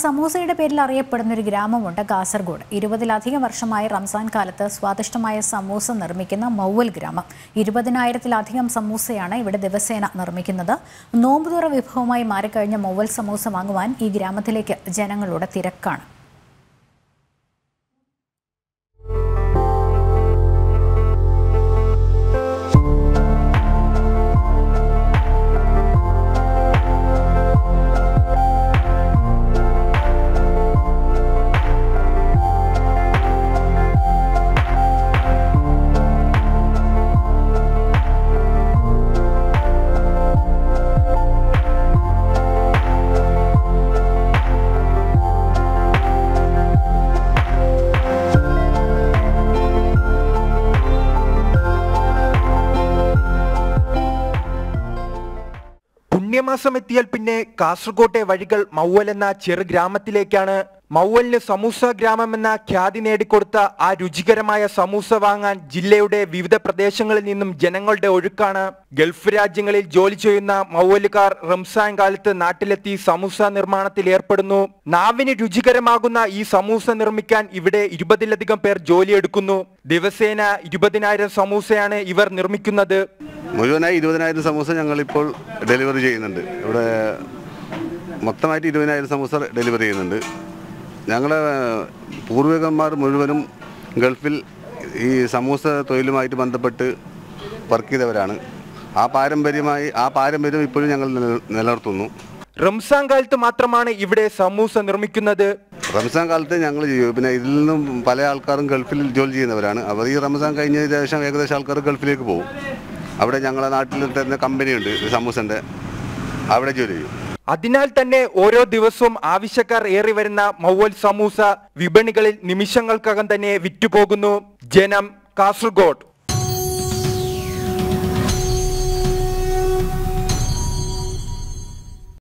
സമൂസയുടെ പേരിൽ അറിയപ്പെടുന്ന ഒരു ഗ്രാമമുണ്ട് കാസർഗോഡ് ഇരുപതിലധികം വർഷമായി റംസാൻ കാലത്ത് സ്വാദിഷ്ടമായ സമൂസ നിർമ്മിക്കുന്ന മൗവൽ ഗ്രാമം ഇരുപതിനായിരത്തിലധികം സമൂസയാണ് ഇവിടെ ദിവസേന നിർമ്മിക്കുന്നത് നോമ്പുതുറ വിഭവമായി മാറിക്കഴിഞ്ഞ മൗവൽ സമൂസ വാങ്ങുവാൻ ഈ ഗ്രാമത്തിലേക്ക് ജനങ്ങളുടെ തിരക്കാണ് പുണ്യമാസം എത്തിയാൽ പിന്നെ കാസർകോട്ടെ വഴികൾ മൗവൽ എന്ന ചെറു ഗ്രാമത്തിലേക്കാണ് മൗവലിന് സമൂസ ഗ്രാമം എന്ന ഖ്യാതി നേടിക്കൊടുത്ത ആ രുചികരമായ സമൂസ വാങ്ങാൻ ജില്ലയുടെ വിവിധ പ്രദേശങ്ങളിൽ നിന്നും ജനങ്ങളുടെ ഒഴുക്കാണ് ഗൾഫ് രാജ്യങ്ങളിൽ ജോലി ചെയ്യുന്ന മൗവലുകാർ റംസാൻ കാലത്ത് നാട്ടിലെത്തി സമൂസ നിർമ്മാണത്തിൽ ഏർപ്പെടുന്നു നാവിന് രുചികരമാകുന്ന ഈ സമൂസ നിർമ്മിക്കാൻ ഇവിടെ ഇരുപതിലധികം പേർ ജോലിയെടുക്കുന്നു ദിവസേന ഇരുപതിനായിരം സമൂസയാണ് ഇവർ നിർമ്മിക്കുന്നത് മുഴുവനായി ഇരുപതിനായിരം സമൂസ ഞങ്ങളിപ്പോൾ ഡെലിവറി ചെയ്യുന്നുണ്ട് ഇവിടെ മൊത്തമായിട്ട് ഇരുപതിനായിരം സമൂസ ഡെലിവറി ചെയ്യുന്നുണ്ട് ഞങ്ങളെ പൂർവികന്മാർ മുഴുവനും ഗൾഫിൽ ഈ സമൂസ തൊഴിലുമായിട്ട് ബന്ധപ്പെട്ട് വർക്ക് ചെയ്തവരാണ് ആ പാരമ്പര്യമായി ആ പാരമ്പര്യം ഇപ്പോഴും ഞങ്ങൾ നില- നിലനിർത്തുന്നു റംസാൻ കാലത്ത് മാത്രമാണ് ഇവിടെ സമൂസ നിർമ്മിക്കുന്നത് റംസാൻ കാലത്ത് ഞങ്ങൾ ചെയ്യും പിന്നെ ഇതിൽ നിന്നും പല ആൾക്കാരും ഗൾഫിൽ ജോലി ചെയ്യുന്നവരാണ് അവർ ഈ റംസാൻ കഴിഞ്ഞ ശേഷം ഏകദേശം ആൾക്കാർ ഗൾഫിലേക്ക് പോകും അവിടെ ഞങ്ങളെ നാട്ടിൽ തരുന്ന കമ്പനിയുണ്ട് സമൂസൻ്റെ അവിടെ ജോലി ചെയ്യും അതിനാൽ തന്നെ ഓരോ ദിവസവും ആവശ്യക്കാർ ഏറി വരുന്ന മൗവൽ സമൂസ വിപണികളിൽ നിമിഷങ്ങൾക്കകം തന്നെ വിറ്റുപോകുന്നു ജനം കാസർഗോഡ്